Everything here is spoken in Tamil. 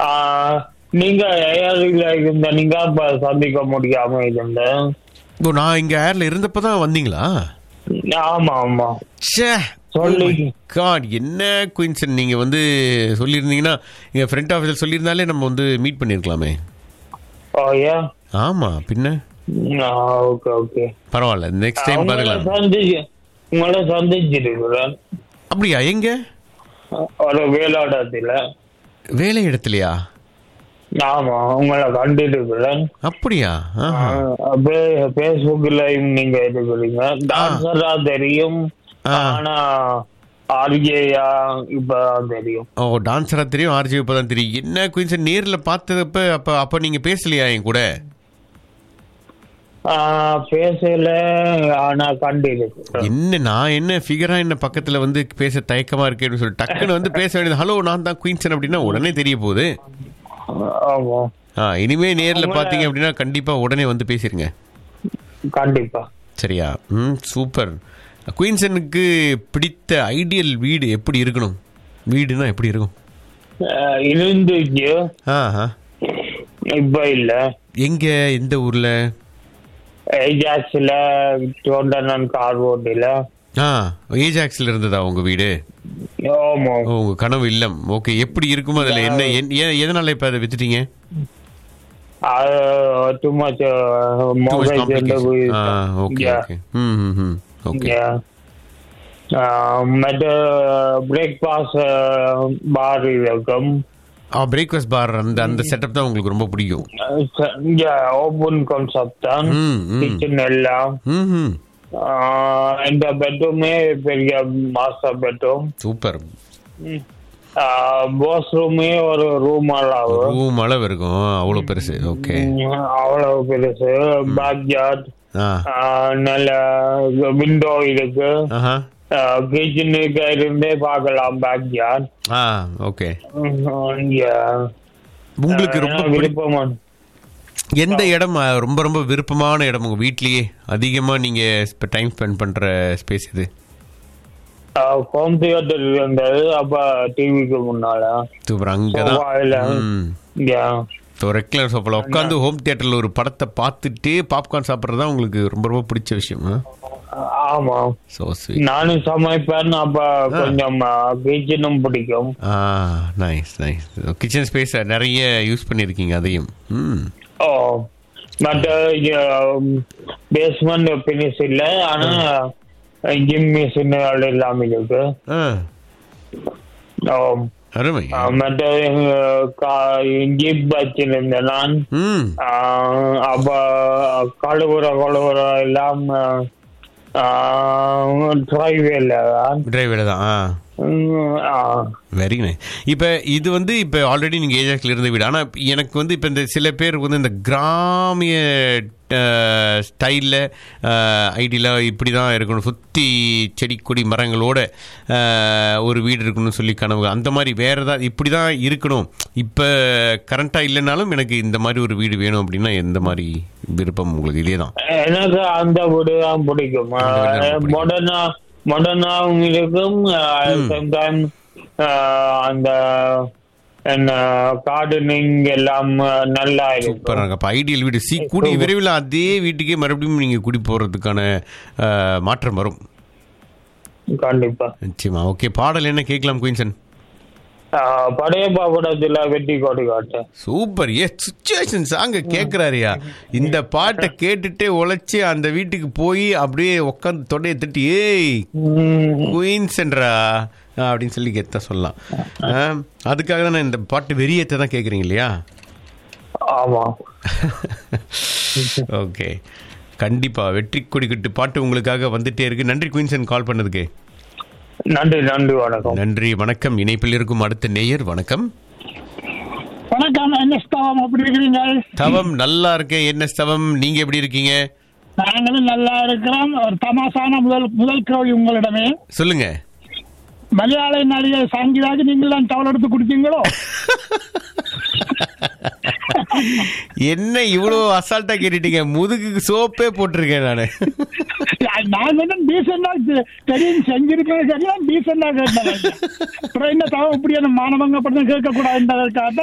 ஆஹ், நீங்க ஏஆர்ல இருந்த நீங்க இப்ப சந்திக்க முடியாம இருந்த ஓ நான் இங்க ஏர்ல இருந்தப்ப தான் வந்தீங்களா ஆமா ஆமா ச்சே சொல்லி- காட் என்ன குயின்சன் நீங்க வந்து சொல்லியிருந்தீங்கன்னா எங்க ஃப்ரண்ட் ஆஃபீஸில் சொல்லியிருந்தாலே நம்ம வந்து மீட் பண்ணியிருக்கலாமே ஓ ஏ ஆமா பின்ன ஓகே ஓகே பரவாயில்ல நெக்ஸ்ட் டைம் உங்களை பார்க்கலாம் சந்திச்சு உங்களை சந்திச்சிருக்கிறேன் அப்படியா எங்க ஒரு வேலாடத்துல வேலை இடத்துலயா ஆமா உங்களை கண்டிருக்கிறேன் அப்படியா ஆஹா. பேஸ்புக்ல நீங்க இருக்கிறீங்க டான்சரா தெரியும் ஆ. ஆனா ஆர்ஜேயா இப்பதான் தெரியும் ஓ டான்ஸரா தெரியும் ஆர்ஜி இப்போ தான் தெரியும் என்ன குயின்சன் நேர்ல பார்த்ததப்ப அப்ப அப்ப நீங்க பேசலையா என் கூட பேசல ஆனா கண்டிருக்கிறேன் என்ன நான் என்ன ஃபிகரா என்ன பக்கத்துல வந்து பேச தயக்கமா இருக்கேன்னு சொல்லி டக்குன்னு வந்து பேச வேண்டியது ஹலோ நான் தான் குயின்சன் அப்படின்னா உடனே தெரிய போகுது ஆமா ஆ இனிமே நேர்ல பாத்தீங்க அப்படின்னா கண்டிப்பா உடனே வந்து பேசிருங்க கண்டிப்பா சரியா ம் சூப்பர் குயின்சனுக்கு பிடித்த ஐடியல் வீடு எப்படி இருக்கணும் வீடுனா எப்படி இருக்கும் அஹ், இருந்துச்சு ஆஹா இப்ப இல்ல எங்க எந்த ஊர்ல ஏஜாக்ஸ்ல டோண்டனன் கார் ரோட்டில ஆ ஏஜாக்ஸ்ல இருந்ததா உங்க வீடு ஆமா ஓ, உங்க கனவு இல்லம் ஓகே எப்படி இருக்குமோ அதுல என்ன என்- ஏன் எதனால இப்ப அதை வித்துட்டீங்க too much Too much mobile complication. ஆ ஓகே ஓகே ம் ம் ம் ஓகே மற்ற பிரேக்ஃபாஸ்ட் பார் இருக்கும் ஆ பிரேக்ஃபாஸ்ட் பார் அந்த அந்த செட்டப் தான் உங்களுக்கு ரொம்ப பிடிக்கும் ஓபன் கான்செப்ட் தான் ம் ம் கிச்சன் எல்லாம் ம் ம் ஆஹ் இந்த பெட்ரூமே பெரிய மாஸ்டர் பெட்ரூம் சூப்பர் வாஷ்ரூமே ஒரு ரூம் அளவு ரூம் அளவு இருக்கும் அவ்வளோ பெருசு ஓகே உம், அவ்வளவு பெருசு பேக் யார்ட் ஆ நல்ல விண்டோ இருக்கு ஆஹா கிச்சனுக்கு இருந்தே பார்க்கலாம் பேக் யார்ட் ஆ ஓகே உங்களுக்கு ரொம்ப பிடி- விருப்பமா எந்த இடம் அ, ரொம்ப ரொம்ப விருப்பமான இடம் உங்க வீட்லயே அதிகமா நீங்க டைம் ஸ்பெண்ட் பண்ற ஸ்பேஸ் இது ஹோம் தியேட்டர் இருந்தது அப்ப டிவிக்கு முன்னால சூப்பர் அங்கதான் சோஃபால. ம் Yeah. ஸோ ரெக்லர் சோஃபால உட்காந்து ஹோம் தியேட்டர்ல ஒரு படத்தை பார்த்துட்டு பாப்கார்ன் சாப்பிட்றது தான் உங்களுக்கு ரொம்ப ரொம்ப பிடிச்ச விஷயம் ஆமா ஸோ ஸ்வீட் நானும் சமைப்பேன் அப்ப கொஞ்சம் கிச்சனும் பிடிக்கும் ஆ நைஸ் நைஸ் கிச்சன் ஸ்பேஸ் நிறைய யூஸ் பண்ணியிருக்கீங்க அதையும் ம் ஓ மற்ற பேஸ்மெண்ட் பினிஷ் இல்ல ஆனா ஜிம் மிஷின் எல்லாம் இருக்கு ஆ ஓ, அருமை ஆ, மற்ற ஜிப் வச்சிருந்தேன் நான் ம் ஆ, அப்ப கழுவுற கழுவுற எல்லாம் டிரைவேல டிரைவர் தான் ஆ வெரி நைஸ் இப்போ இது வந்து இப்போ ஆல்ரெடி நீங்கள் ஏஜாக்ஸில் இருந்த வீடு ஆனால் எனக்கு வந்து இப்போ இந்த சில பேர் வந்து இந்த கிராமிய ஸ்டைலில் ஐடியில் இப்படி தான் இருக்கணும் சுற்றி செடி கொடி மரங்களோட அஹ், ஒரு வீடு இருக்கணும்னு சொல்லி கனவு அந்த மாதிரி வேறு ஏதாவது இப்படி தான் இருக்கணும் இப்போ கரண்ட்டாக இல்லைனாலும் எனக்கு இந்த மாதிரி ஒரு வீடு வேணும் அப்படின்னா எந்த மாதிரி விருப்பம் உங்களுக்கு இதே தான் எனக்கு அந்த வீடு தான் பிடிக்கும் அந்த வீடு தான் பிடிக்கும். மாடர்னா மாடர்னாவும் இருக்கும் சேம் டைம் அந்த என்ன கார்டனிங் எல்லாம் அஹ், நல்லா இருக்கும் சூப்பராக அப்போ ஐடியல் வீடு சி கூடி விரைவில் அதே வீட்டுக்கே மறுபடியும் நீங்கள் குடி போகிறதுக்கான அஹ், மாற்றம் வரும் கண்டிப்பா நிச்சயமா ஓகே பாடல் என்ன கேட்கலாம் குயின்சன் அஹ், படையப்பா படத்துல வெட்டி கோடி காட்டு சூப்பர் ஏ சுச்சுவேஷன் சாங்க கேட்குறாருயா இந்த பாட்டை கேட்டுட்டே உழைச்சி அந்த வீட்டுக்கு போய் அப்படியே உட்காந்து தொடையை தட்டி ஏய் உம், குயின்சன்ரா அப்படின்னு சொல்லி கெத்த சொல்லலாம் ஆ, அதுக்காக தான் இந்த பாட்டு வெறியத்தை தான் கேட்குறீங்க இல்லையா ஆமா ஓகே கண்டிப்பா வெற்றி கொடி கட்டு பாட்டு உங்களுக்காக வந்துட்டே இருக்கு நன்றி குயின்சன் கால் பண்ணதுக்கு நன்றி நன்றி வணக்கம் நன்றி வணக்கம் இணைப்பில் இருக்கும் அடுத்த நேயர் வணக்கம் வணக்கம் என்ன ஸ்தவம் எப்படி இருக்கிறீங்க தவம் நல்லா இருக்கேன் என்ன தவம் நீங்க எப்படி இருக்கீங்க நாங்களும் நல்லா இருக்கிறோம் ஒரு தமாசான முதல் முதல் கேள்வி உங்களிடமே சொல்லுங்க மலையாள நடிகை சங்கீதாக்கு நீங்கள் தான் டவல் எடுத்து குடிச்சீங்களோ என்ன இவ்வளோ அசால்ட்டா கேட்டுட்டீங்க முதுகுக்கு சோப்பே போட்டிருக்கேன் நானு நான் வந்து டீசெண்டா தெரியும் செஞ்சிருக்கேன் சரியா டீசெண்டா கேட்டேன் அப்புறம் என்ன தவம் இப்படி மாணவங்க அப்படி கேட்க கூடாதுன்றதற்காக